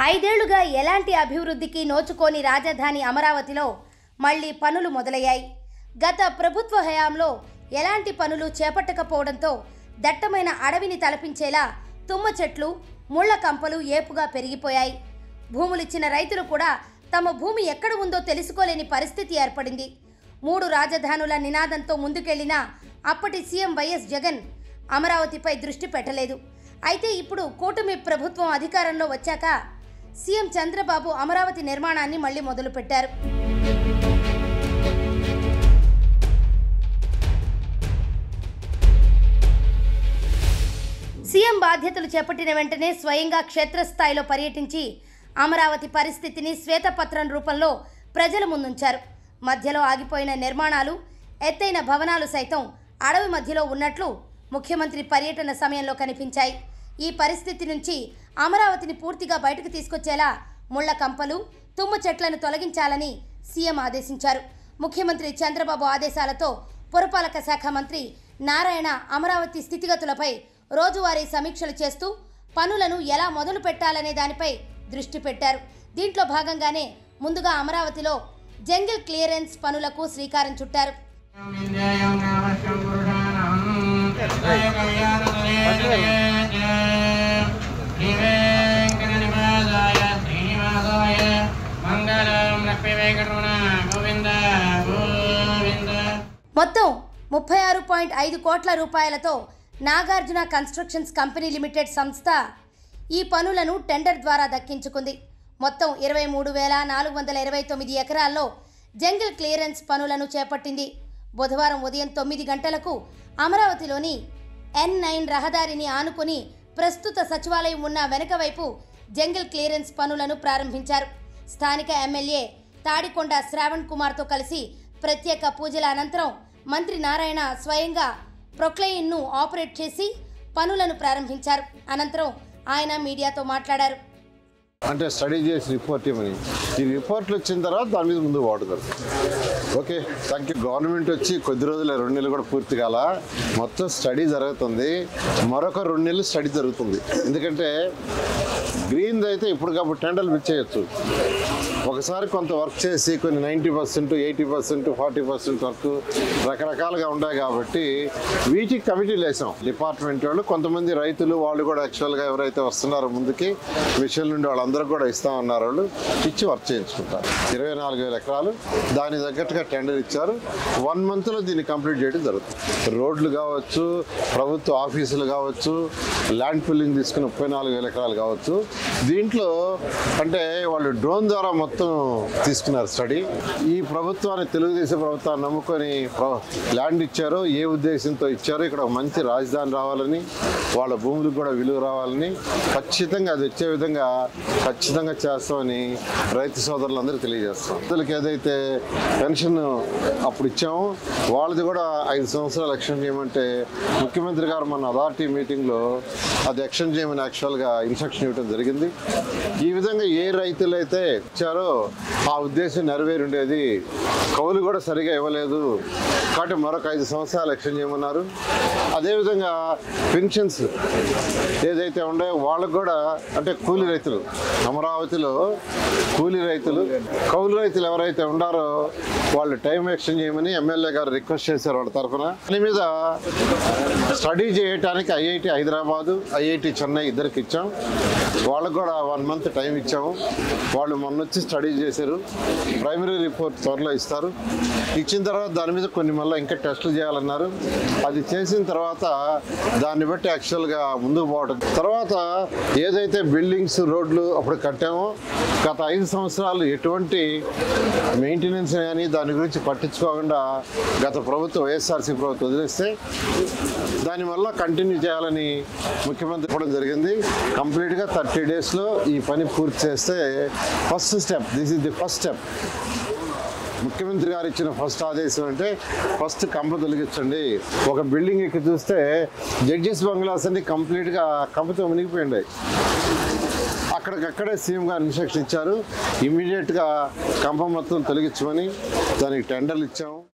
ఐదేళ్లుగా ఎలాంటి అభివృద్ధికి నోచుకోని రాజధాని అమరావతిలో మళ్లీ పనులు మొదలయ్యాయి గత ప్రభుత్వ హయాంలో ఎలాంటి పనులు చేపట్టకపోవడంతో దట్టమైన అడవిని తలపించేలా తుమ్మ చెట్లు ముళ్ల కంపలు ఏపుగా పెరిగిపోయాయి భూములిచ్చిన రైతులు కూడా తమ భూమి ఎక్కడ ఉందో తెలుసుకోలేని పరిస్థితి ఏర్పడింది మూడు రాజధానుల నినాదంతో ముందుకెళ్లిన అప్పటి సీఎం వైఎస్ జగన్ అమరావతిపై దృష్టి పెట్టలేదు అయితే ఇప్పుడు కూటమి ప్రభుత్వం అధికారంలో వచ్చాక సీఎం చంద్రబాబు అమరావతి నిర్మాణాన్ని మళ్లీ మొదలుపెట్టారు సీఎం బాధ్యతలు చేపట్టిన వెంటనే స్వయంగా క్షేత్రస్థాయిలో పర్యటించి అమరావతి పరిస్థితిని శ్వేతపత్రం రూపంలో ప్రజల ముందుంచారు మధ్యలో ఆగిపోయిన నిర్మాణాలు ఎత్తైన భవనాలు సైతం అడవి మధ్యలో ఉన్నట్లు ముఖ్యమంత్రి పర్యటన సమయంలో కనిపించాయి ఈ పరిస్థితి నుంచి అమరావతిని పూర్తిగా బయటకు తీసుకొచ్చేలా ముళ్ల కంపలు తుమ్మ చెట్లను తొలగించాలని సీఎం ఆదేశించారు ముఖ్యమంత్రి చంద్రబాబు ఆదేశాలతో పురపాలక శాఖ మంత్రి నారాయణ అమరావతి స్థితిగతులపై రోజువారీ సమీక్షలు చేస్తూ పనులను ఎలా మొదలు పెట్టాలనే దానిపై దృష్టి పెట్టారు దీంట్లో భాగంగానే ముందుగా అమరావతిలో జంగిల్ క్లియరెన్స్ పనులకు శ్రీకారం చుట్టారు విద్యాయం నామస్యం పురుషాణం శ్రీవేంకటనివాసాయ శ్రీనివాసాయ మంగళం లక్ష్మీ వెంకటరమణ గోవింద గోవింద మొత్తం ముప్పై ఆరు పాయింట్ ఐదు కోట్ల రూపాయలతో నాగార్జున కన్స్ట్రక్షన్స్ కంపెనీ లిమిటెడ్ సంస్థ ఈ పనులను టెండర్ ద్వారా దక్కించుకుంది మొత్తం ఇరవై మూడు వేల నాలుగు వందల ఇరవై తొమ్మిది ఎకరాల్లో జంగిల్ క్లియరెన్స్ పనులను చేపట్టింది బుధవారం ఉదయం తొమ్మిది గంటలకు అమరావతిలోని ఎన్ నైన్ రహదారిని ఆనుకుని ప్రస్తుత సచివాలయం ఉన్న వెనక వైపు జంగిల్ క్లియరెన్స్ పనులను ప్రారంభించారు స్థానిక ఎమ్మెల్యే తాడికొండ శ్రావణ్ కుమార్తో కలిసి ప్రత్యేక పూజల అనంతరం మంత్రి నారాయణ స్వయంగా ప్రొక్లెయిన్ను ఆపరేట్ చేసి పనులను ప్రారంభించారు అనంతరం ఆయన మీడియాతో మాట్లాడారు అంటే స్టడీ చేసి రిపోర్ట్ ఇవ్వని ఈ రిపోర్ట్లు వచ్చిన తర్వాత దాని మీద ముందు వాడుతారు ఓకే థ్యాంక్ యూ గవర్నమెంట్ వచ్చి కొద్ది రోజులు రెండు నెలలు కూడా పూర్తి కాల మొత్తం స్టడీ జరుగుతుంది మరొక రెండు నెలలు స్టడీ జరుగుతుంది ఎందుకంటే గ్రీన్ అయితే ఇప్పుడు కాబట్టి టెండర్లు ఇచ్చేయచ్చు ఒకసారి కొంత వర్క్ చేసి కొన్ని ninety percent eighty percent forty percent work రకరకాలుగా ఉన్నాయి కాబట్టి వీటికి కమిటీలు వేసాం డిపార్ట్మెంట్ వాళ్ళు కొంతమంది రైతులు వాళ్ళు కూడా యాక్చువల్గా ఎవరైతే వస్తున్నారో ముందుకి మిషన్ నుండి వాళ్ళందరూ కూడా ఇస్తా ఉన్నారు వాళ్ళు ఇచ్చి వర్క్ చేయించుకుంటారు ఇరవై నాలుగు వేల ఎకరాలు దాని తగ్గట్టుగా టెండర్ ఇచ్చారు వన్ మంత్లో దీన్ని కంప్లీట్ చేయడం జరుగుతుంది రోడ్లు కావచ్చు ప్రభుత్వ ఆఫీసులు కావచ్చు ల్యాండ్ పుల్లింగ్ తీసుకుని ముప్పై నాలుగు వేల ఎకరాలు కావచ్చు దీంట్లో అంటే వాళ్ళు డ్రోన్ ద్వారా మొత్తం తీసుకున్నారు స్టడీ ఈ ప్రభుత్వాన్ని తెలుగుదేశం ప్రభుత్వాన్ని నమ్ముకొని ప్ర- ల్యాండ్ ఇచ్చారో ఏ ఉద్దేశంతో ఇచ్చారో ఇక్కడ ఒక మంచి రాజధాని రావాలని వాళ్ళ భూములకు కూడా విలువ రావాలని ఖచ్చితంగా అది వచ్చే విధంగా ఖచ్చితంగా చేస్తామని రైతు సోదరులందరూ తెలియజేస్తాం రైతులకు ఏదైతే పెన్షన్ అప్పుడు ఇచ్చామో వాళ్ళది కూడా ఐదు సంవత్సరాలు ఎక్స్టెండ్ చేయమంటే ముఖ్యమంత్రి గారు మన అథారిటీ మీటింగ్లో అది ఎక్స్టెండ్ చేయమని యాక్చువల్గా ఇన్స్ట్రక్షన్ ఇవ్వడం జరిగింది ఈ విధంగా ఏ రైతులు అయితే ఇచ్చారో ఆ ఉద్దేశం నెరవేరి ఉండేది కౌలు కూడా సరిగా ఇవ్వలేదు కాబట్టి మరొక ఐదు సంవత్సరాలు ఎక్స్టెండ్ చేయమన్నారు అదేవిధంగా పెన్షన్స్ ఏదైతే ఉన్నాయో వాళ్ళకు కూడా అంటే కూలి రైతులు అమరావతిలో కూలి రైతులు కౌలు రైతులు ఎవరైతే ఉన్నారో వాళ్ళు టైం ఎక్స్టెండ్ చేయమని ఎమ్మెల్యే గారు రిక్వెస్ట్ చేశారు వాళ్ళ తరఫున దాని మీద స్టడీ చేయడానికి ఐఐటి హైదరాబాదు ఐఐటి చెన్నై ఇద్దరికి ఇచ్చాం వాళ్ళకు కూడా వన్ మంత్ టైం ఇచ్చాము వాళ్ళు మొన్న వచ్చి స్టడీ చేశారు ప్రైమరీ రిపోర్ట్ త్వరలో ఇస్తారు ఇచ్చిన తర్వాత దాని మీద కొన్ని మళ్ళీ ఇంకా టెస్టులు చేయాలన్నారు అది చేసిన తర్వాత దాన్ని బట్టి యాక్చువల్గా ముందుకు పోవడం తర్వాత ఏదైతే బిల్డింగ్స్ రోడ్లు అప్పుడు కట్టామో గత ఐదు సంవత్సరాలు ఎటువంటి మెయింటెనెన్స్ కానీ దాని గురించి పట్టించుకోకుండా గత ప్రభుత్వం వైఎస్ఆర్సీ ప్రభుత్వం వదిలేస్తే దానివల్ల కంటిన్యూ చేయాలని ముఖ్యమంత్రి చెప్పడం జరిగింది కంప్లీట్గా థర్టీ డేస్లో ఈ పని పూర్తి చేస్తే first step this is the first step ముఖ్యమంత్రి గారు ఇచ్చిన ఫస్ట్ ఆదేశం అంటే ఫస్ట్ కంప తొలగించండి ఒక బిల్డింగ్ ఎక్కి చూస్తే జడ్జెస్ బంగ్లాస్ అన్ని కంప్లీట్గా కంపతో మునిగిపోయింది అక్కడికక్కడే సీఎం గారు ఇన్స్ట్రక్షన్ ఇచ్చారు ఇమీడియట్గా కంప మొత్తం తొలగించమని దానికి టెండర్లు ఇచ్చాము